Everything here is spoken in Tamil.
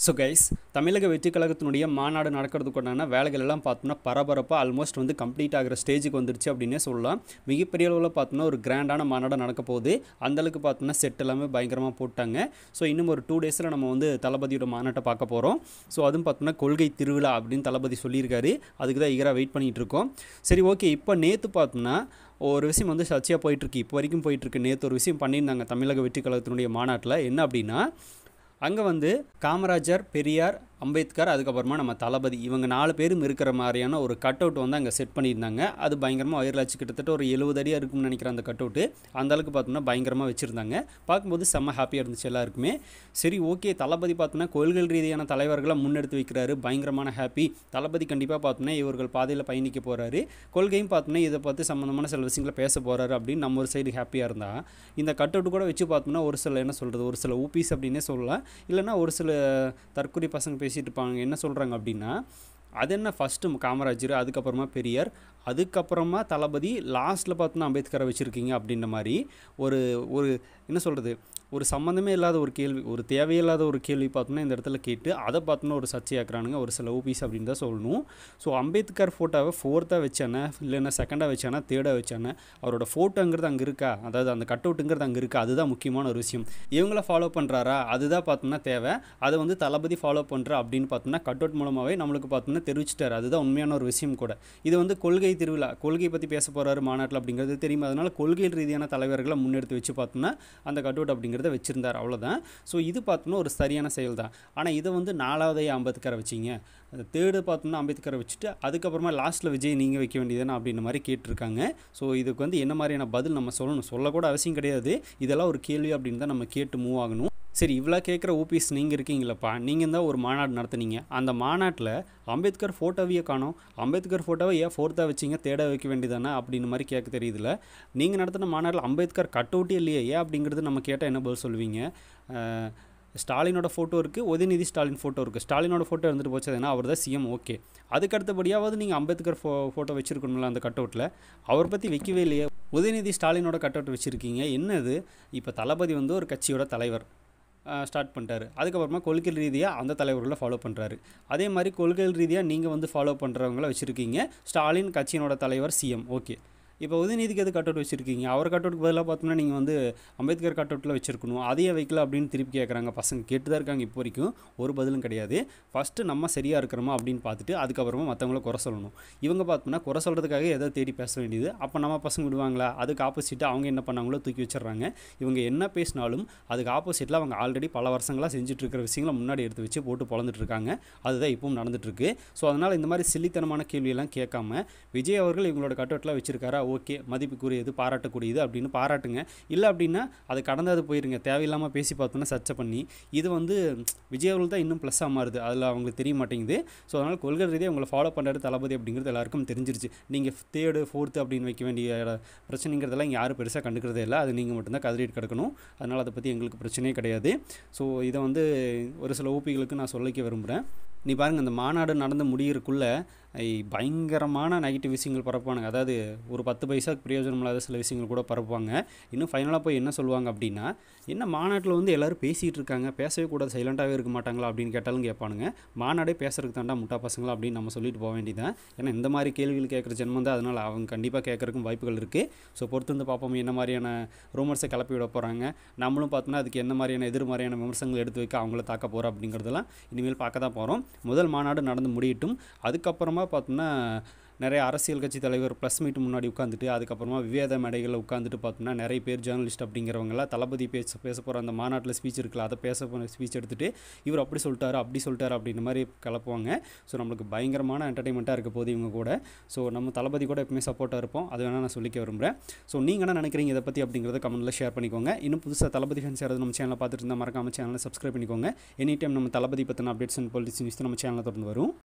ஸோ கைஸ் தமிழக வெற்றி கழகத்தினுடைய மாநாடு நடக்கிறதுக்குண்டான வேலைகள் எல்லாம் பார்த்தோம்னா பரபரப்பாக ஆல்மோஸ்ட் வந்து கம்ப்ளீட் ஆகிற ஸ்டேஜுக்கு வந்துருச்சு அப்படின்னே சொல்லலாம் மிகப்பெரிய அளவில் பார்த்தோம்னா ஒரு கிராண்டான மாநாடு நடக்க போகுது அந்தளவுக்கு பார்த்தோம்னா செட் எல்லாமே பயங்கரமாக போட்டாங்க ஸோ இன்னும் ஒரு டூ டேஸில் நம்ம வந்து தளபதியோட மாநாட்டை பார்க்க போகிறோம் ஸோ அதுவும் பார்த்தோம்னா கொள்கை திருவிழா அப்படின்னு தளபதி சொல்லியிருக்காரு அதுக்கு தான் ஈகராக வெயிட் பண்ணிகிட்டு இருக்கோம் சரி ஓகே இப்போ நேற்று பார்த்தோம்னா ஒரு விஷயம் வந்து சர்ச்சையாக போயிட்டுருக்கு இப்போ வரைக்கும் போயிட்டுருக்கு நேற்று ஒரு விஷயம் பண்ணியிருந்தாங்க தமிழக வெற்றி கழகத்தினுடைய மாநாட்டில் என்ன அப்படின்னா அங்கே வந்து காமராஜர் பெரியார் அம்பேத்கர் அதுக்கப்புறமா நம்ம தளபதி இவங்க நாலு பேரும் இருக்கிற மாதிரியான ஒரு கட் அவுட் வந்து அங்கே செட் பண்ணியிருந்தாங்க அது பயங்கரமாக வைரலாச்சு கிட்டத்தட்ட ஒரு எழுபது அடியாக இருக்கும்னு நினைக்கிறேன் அந்த கட் அவுட்டு அந்தளவுக்கு பார்த்தோம்னா பயங்கரமாக வச்சுருந்தாங்க பார்க்கும்போது செம்ம ஹாப்பியாக இருந்துச்சு எல்லாருக்குமே சரி ஓகே தளபதி பார்த்தோன்னா கொள்கை ரீதியான தலைவர்களை முன்னெடுத்து வைக்கிறாரு பயங்கரமான ஹாப்பி தளபதி கண்டிப்பாக பார்த்தோன்னா இவர்கள் பாதையில் பயணிக்க போகிறாரு கொள்கையும் பார்த்தோன்னா இதை பார்த்து சம்மந்தமான சில விஷயங்களை பேச போகிறாரு அப்படின்னு நம்ம ஒரு சைடு ஹாப்பியாக இருந்தால் இந்த கட் அவுட் கூட வச்சு பார்த்தோம்னா ஒரு சில என்ன சொல்கிறது ஒரு சில ஊபிஸ் அப்படின்னே சொல்லலாம் இல்லைன்னா ஒரு சில தற்கொலை பசங்க பேசிகிட்டு இருப்பாங்க என்ன சொல்கிறாங்க அப்படின்னா அது என்ன ஃபஸ்ட்டு காமராஜர் அதுக்கப்புறமா பெரியார் அதுக்கப்புறமா தளபதி லாஸ்ட்டில் பார்த்தோன்னா அம்பேத்கரை வச்சுருக்கீங்க அப்படின்ற மாதிரி ஒரு ஒரு என்ன சொல்கிறது ஒரு சம்மந்தமே இல்லாத ஒரு கேள்வி ஒரு தேவையில்லாத ஒரு கேள்வி பார்த்தோன்னா இந்த இடத்துல கேட்டு அதை பார்த்தோன்னா ஒரு சர்ச்சையாக்குறானுங்க ஒரு சில ஓபிஸ் அப்படின்னு தான் சொல்லணும் ஸோ அம்பேத்கர் ஃபோட்டோவை ஃபோர்த்தாக வச்சானே இல்லைன்னா செகண்டாக வச்சானா தேர்டாக வச்சானே அவரோட ஃபோட்டோங்கிறது அங்கே இருக்கா அதாவது அந்த கட் அவுட்டுங்கிறது அங்கே இருக்கா அதுதான் முக்கியமான ஒரு விஷயம் இவங்கள ஃபாலோ பண்ணுறாரா அதுதான் பார்த்தோம்னா தேவை அதை வந்து தளபதி ஃபாலோ பண்ணுறா அப்படின்னு பார்த்தோம்னா கட் அவுட் மூலமாகவே நம்மளுக்கு பார்த்தோம்னா தெரிவிச்சிட்டார் அதுதான் உண்மையான ஒரு விஷயம் கூட இது வந்து கொள்கை திருவிழா கொள்கை பற்றி பேச போகிறாரு மாநாட்டில் அப்படிங்கிறது தெரியும் அதனால் கொள்கை ரீதியான தலைவர்களை முன்னெடுத்து வச்சு பார்த்தோம்னா அந்த கட் அவுட் அப்படிங்கிறத வச்சுருந்தார் அவ்வளோதான் ஸோ இது பார்த்தோம்னா ஒரு சரியான செயல் தான் ஆனால் இதை வந்து நாலாவது அம்பேத்கரை வச்சிங்க அந்த தேர்டு பார்த்தோம்னா அம்பேத்கரை வச்சுட்டு அதுக்கப்புறமா லாஸ்ட்டில் விஜய் நீங்கள் வைக்க வேண்டியதுதானே அப்படின்ற மாதிரி கேட்டிருக்காங்க ஸோ இதுக்கு வந்து என்ன மாதிரியான பதில் நம்ம சொல்லணும் சொல்லக்கூட அவசியம் கிடையாது இதெல்லாம் ஒரு கேள்வி அப்படின்னு தான் நம்ம கேட்டு மூவ் ஆகணும் சரி இவ்வளோ கேட்குற ஊபிஸ் நீங்கள் இருக்கீங்களப்பா நீங்கள் தான் ஒரு மாநாடு நடத்துனீங்க அந்த மாநாட்டில் அம்பேத்கர் ஃபோட்டோவையே காணும் அம்பேத்கர் ஃபோட்டோவை ஏன் ஃபோர்த்தாக வச்சிங்க தேட வைக்க வேண்டியதானே அப்படின்னு மாதிரி கேட்க தெரியுதுல நீங்கள் நடத்தின மாநாட்டில் அம்பேத்கர் கட் அவுட்டே இல்லையே ஏன் அப்படிங்கிறது நம்ம கேட்டால் என்ன பதில் சொல்லுவீங்க ஸ்டாலினோட ஃபோட்டோ இருக்குது உதயநிதி ஸ்டாலின் ஃபோட்டோ இருக்குது ஸ்டாலினோட ஃபோட்டோ இருந்துட்டு போச்சு ஏன்னா அவர் தான் சிஎம் ஓகே அதுக்கு அடுத்தபடியாவது நீங்கள் அம்பேத்கர் ஃபோ ஃபோட்டோ வச்சுருக்கணும்ல அந்த கட் அவுட்டில் அவர் பற்றி வைக்கவே இல்லையே உதயநிதி ஸ்டாலினோட கட் அவுட் வச்சுருக்கீங்க என்னது இப்போ தளபதி வந்து ஒரு கட்சியோட தலைவர் ஸ்டார்ட் பண்ணிட்டாரு அதுக்கப்புறமா கொள்கை ரீதியாக அந்த தலைவர்களை ஃபாலோ பண்ணுறாரு அதே மாதிரி கொள்கை ரீதியாக நீங்கள் வந்து ஃபாலோ பண்ணுறவங்கள வச்சுருக்கீங்க ஸ்டாலின் கட்சியினோட தலைவர் சிஎம் ஓகே இப்போ உதயநிதிக்கு எது கட் அவுட் வச்சுருக்கீங்க அவர் கட் அவுட்டுக்கு பதிலாக பார்த்தோம்னா நீங்கள் வந்து அம்பேத்கர் கட் அவுட்டில் வச்சுருக்கணும் அதையே வைக்கல அப்படின்னு திருப்பி கேட்குறாங்க பசங்க கேட்டு தான் இருக்காங்க இப்போ வரைக்கும் ஒரு பதிலும் கிடையாது ஃபஸ்ட்டு நம்ம சரியாக இருக்கிறோமா அப்படின்னு பார்த்துட்டு அதுக்கப்புறமா மற்றவங்கள குறை சொல்லணும் இவங்க பார்த்தோம்னா குறை சொல்கிறதுக்காக எதை தேடி பேச வேண்டியது அப்போ நம்ம பசங்க விடுவாங்களா அதுக்கு ஆப்போசிட்டாக அவங்க என்ன பண்ணாங்களோ தூக்கி வச்சிடுறாங்க இவங்க என்ன பேசினாலும் அதுக்கு ஆப்போசிட்டில் அவங்க ஆல்ரெடி பல வருஷங்களாக செஞ்சுட்டு இருக்கிற விஷயங்களை முன்னாடி எடுத்து வச்சு போட்டு பொழந்துட்டு இருக்காங்க அதுதான் இப்பவும் நடந்துட்டுருக்கு ஸோ அதனால் இந்த மாதிரி சில்லித்தனமான கேள்வியெல்லாம் கேட்காம விஜய் அவர்கள் இவங்களோட கட் அவுட்லாம் வச்சிருக்காரா ஓகே மதிப்புக்குரியது பாராட்டக்கூடியது அப்படின்னு பாராட்டுங்க இல்லை அப்படின்னா அது கடந்து அது போயிருங்க தேவையில்லாமல் பேசி பார்த்தோன்னா சர்ச்சை பண்ணி இது வந்து விஜய் அவர்கள் தான் இன்னும் ப்ளஸ்ஸாக மாறுது அதில் அவங்களுக்கு தெரிய மாட்டேங்குது ஸோ அதனால் கொள்கை ரீதியாக உங்களை ஃபாலோ பண்ணுறது தளபதி அப்படிங்கிறது எல்லாருக்கும் தெரிஞ்சிருச்சு நீங்கள் தேர்டு ஃபோர்த்து அப்படின்னு வைக்க வேண்டிய பிரச்சனைங்கிறதெல்லாம் இங்கே யாரும் பெருசாக கண்டுக்கிறதே இல்லை அது நீங்கள் மட்டும்தான் கதறிட்டு கிடக்கணும் அதனால் அதை பற்றி எங்களுக்கு பிரச்சனையே கிடையாது ஸோ இதை வந்து ஒரு சில ஊப்பிகளுக்கு நான் சொல்லிக்க விரும்புகிறேன் நீ பாருங்கள் அந்த மாநாடு நடந்து முடியறக்குள்ளே பயங்கரமான நெகட்டிவ் விஷயங்கள் பரப்புவானுங்க அதாவது ஒரு பத்து பைசாக்கு பிரயோஜனம் இல்லாத சில விஷயங்கள் கூட பரப்புவாங்க இன்னும் ஃபைனலாக போய் என்ன சொல்லுவாங்க அப்படின்னா என்ன மாநாட்டில் வந்து எல்லோரும் பேசிகிட்டு இருக்காங்க பேசவே கூடாது சைலண்ட்டாகவே இருக்க மாட்டாங்களா அப்படின்னு கேட்டாலும் கேட்பானுங்க மாநாடே பேசுறதுக்கு தாண்டா முட்டா பசங்களா அப்படின்னு நம்ம சொல்லிட்டு போக வேண்டியதான் ஏன்னா இந்த மாதிரி கேள்விகள் கேட்குற ஜென்மம் தான் அதனால் அவங்க கண்டிப்பாக கேட்குறக்கும் வாய்ப்புகள் இருக்குது ஸோ பொறுத்து வந்து பார்ப்போம் என்ன மாதிரியான ரூமர்ஸை கிளப்பி விட போகிறாங்க நம்மளும் பார்த்தோன்னா அதுக்கு என்ன மாதிரியான எதிர்மறையான விமர்சனங்கள் எடுத்து வைக்க அவங்கள தாக்க போகிறோம் அப்படிங்கிறதெல்லாம் இனிமேல் பார்க்க தான் போகிறோம் முதல் மாநாடு நடந்து முடியட்டும் அதுக்கப்புறமா பார்த்தோம்னா நிறைய அரசியல் கட்சி தலைவர் ப்ளஸ் மீட் முன்னாடி உட்காந்துட்டு அதுக்கப்புறமா விவேத மேடைகளில் உட்காந்துட்டு பார்த்தோம்னா நிறைய பேர் ஜேர்னலிஸ்ட் அப்படிங்கிறவங்களாம் தளபதி பேச பேச போகிற அந்த மாநாட்டில் ஸ்பீச் இருக்குல்ல அதை பேச போகிற ஸ்பீச் எடுத்துகிட்டு இவர் அப்படி சொல்லிட்டாரு அப்படி சொல்லிட்டாரு அப்படின்ற மாதிரி கலப்புவாங்க ஸோ நம்மளுக்கு பயங்கரமான என்டர்டைன்மெண்ட்டாக இருக்க போது இவங்க கூட ஸோ நம்ம தளபதி கூட எப்பவுமே சப்போர்ட்டாக இருப்போம் அது வேணால் நான் சொல்லிக்க விரும்புகிறேன் ஸோ நீங்கள் என்ன நினைக்கிறீங்க இதை பற்றி அப்படிங்கிறத கமெண்ட்டில் ஷேர் பண்ணிக்கோங்க இன்னும் புதுசாக தளபதி ஃபேன்ஸ் யாராவது நம்ம சேனலை பார்த்துட்டு இருந்தால் மறக்காம சேனலை சப்ஸ்கிரைப் பண்ணிக்கோங்க எனி டைம் நம்ம தளபதி பற்றின அப்டேட்ஸ் அண்ட் பாலிட்டிக்ஸ் நியூஸ் நம்ம சேனலில் தொடர்ந்து வரும்